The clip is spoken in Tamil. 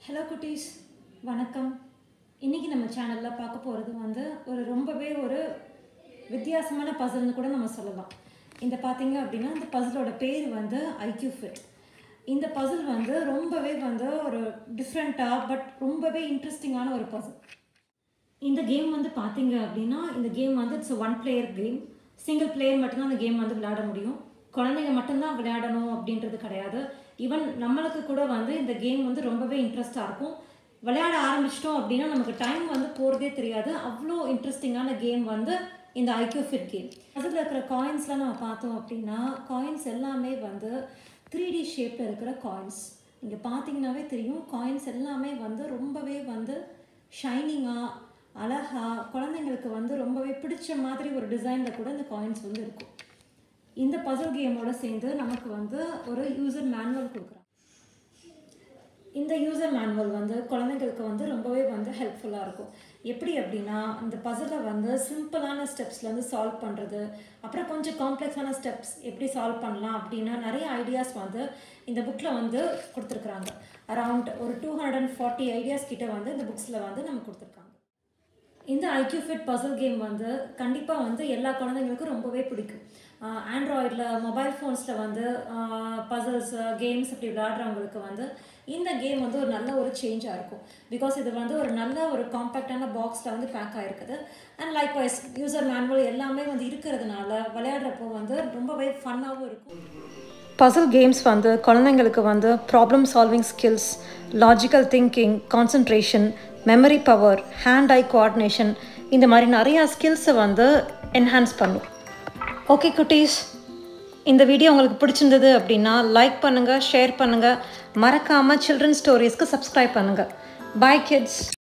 ஹலோ குட்டீஸ் வணக்கம் இன்றைக்கி நம்ம சேனலில் பார்க்க போகிறது வந்து ஒரு ரொம்பவே ஒரு வித்தியாசமான பசில்னு கூட நம்ம சொல்லலாம் இந்த பார்த்தீங்க அப்படின்னா இந்த பசிலோட பேர் வந்து ஐக்யூ ஃபிட் இந்த பசில் வந்து ரொம்பவே வந்து ஒரு டிஃப்ரெண்ட்டாக பட் ரொம்பவே இன்ட்ரெஸ்டிங்கான ஒரு பசில் இந்த கேம் வந்து பார்த்தீங்க அப்படின்னா இந்த கேம் வந்து it's one player game single player மட்டும்தான் அந்த கேம் வந்து விளையாட முடியும் குழந்தைங்க மட்டும்தான் விளையாடணும் அப்படின்றது கிடையாது ஈவன் நம்மளுக்கு கூட வந்து இந்த கேம் வந்து ரொம்பவே இன்ட்ரெஸ்டாக இருக்கும் விளையாட ஆரம்பிச்சிட்டோம் அப்படின்னா நமக்கு டைம் வந்து போகிறதே தெரியாது அவ்வளோ இன்ட்ரெஸ்டிங்கான கேம் வந்து இந்த ஐக்யூ ஃபிட் கேம் அதில் இருக்கிற காயின்ஸ்லாம் நம்ம பார்த்தோம் அப்படின்னா காயின்ஸ் எல்லாமே வந்து த்ரீ டி ஷேப்பில் இருக்கிற காயின்ஸ் இங்கே பார்த்தீங்கன்னாவே தெரியும் காயின்ஸ் எல்லாமே வந்து ரொம்பவே வந்து ஷைனிங்காக அழகா குழந்தைங்களுக்கு வந்து ரொம்பவே பிடிச்ச மாதிரி ஒரு டிசைனில் கூட இந்த காயின்ஸ் வந்து இருக்கும் இந்த பசில் கேமோட சேர்ந்து நமக்கு வந்து ஒரு யூசர் மேனுவல் கொடுக்குறாங்க இந்த யூசர் மேனுவல் வந்து குழந்தைங்களுக்கு வந்து ரொம்பவே வந்து ஹெல்ப்ஃபுல்லாக இருக்கும் எப்படி அப்படின்னா இந்த பசிலை வந்து சிம்பிளான ஸ்டெப்ஸ்லேருந்து சால்வ் பண்ணுறது அப்புறம் கொஞ்சம் காம்ப்ளெக்ஸான ஸ்டெப்ஸ் எப்படி சால்வ் பண்ணலாம் அப்படின்னா நிறைய ஐடியாஸ் வந்து இந்த புக்கில் வந்து கொடுத்துருக்குறாங்க அரவுண்ட் ஒரு two hundred and forty ideas கிட்ட வந்து இந்த புக்ஸில் வந்து நம்ம கொடுத்துருக்காங்க இந்த ஐக்யூ ஃபிட் பசில் கேம் வந்து கண்டிப்பாக வந்து எல்லா குழந்தைங்களுக்கும் ரொம்பவே பிடிக்கும் ஆண்ட்ராய்டில் மொபைல் ஃபோன்ஸில் வந்து பசில்ஸ் கேம்ஸ் அப்படி விளையாடுறவங்களுக்கு வந்து இந்த கேம் வந்து ஒரு நல்ல ஒரு சேஞ்சாக இருக்கும் பிகாஸ் இது வந்து ஒரு நல்ல ஒரு காம்பேக்டான பாக்ஸில் வந்து பேக் ஆகிருக்குது and likewise user manual எல்லாமே வந்து இருக்கிறதுனால விளையாடுறப்போ வந்து ரொம்பவே ஃபன்னாகவும் இருக்கும் பசில் கேம்ஸ் வந்து குழந்தைங்களுக்கு வந்து problem solving skills logical thinking concentration memory power hand eye coordination இந்த மாதிரி நிறையா ஸ்கில்ஸை வந்து என்ஹான்ஸ் பண்ணும் ஓகே குட்டீஸ் இந்த வீடியோ உங்களுக்கு பிடிச்சிருந்தது அப்படின்னா லைக் பண்ணுங்கள் ஷேர் பண்ணுங்கள் மறக்காமல் சில்ட்ரன் ஸ்டோரிஸ்க்கு சப்ஸ்கிரைப் பண்ணுங்கள் பாய் கிட்ஸ்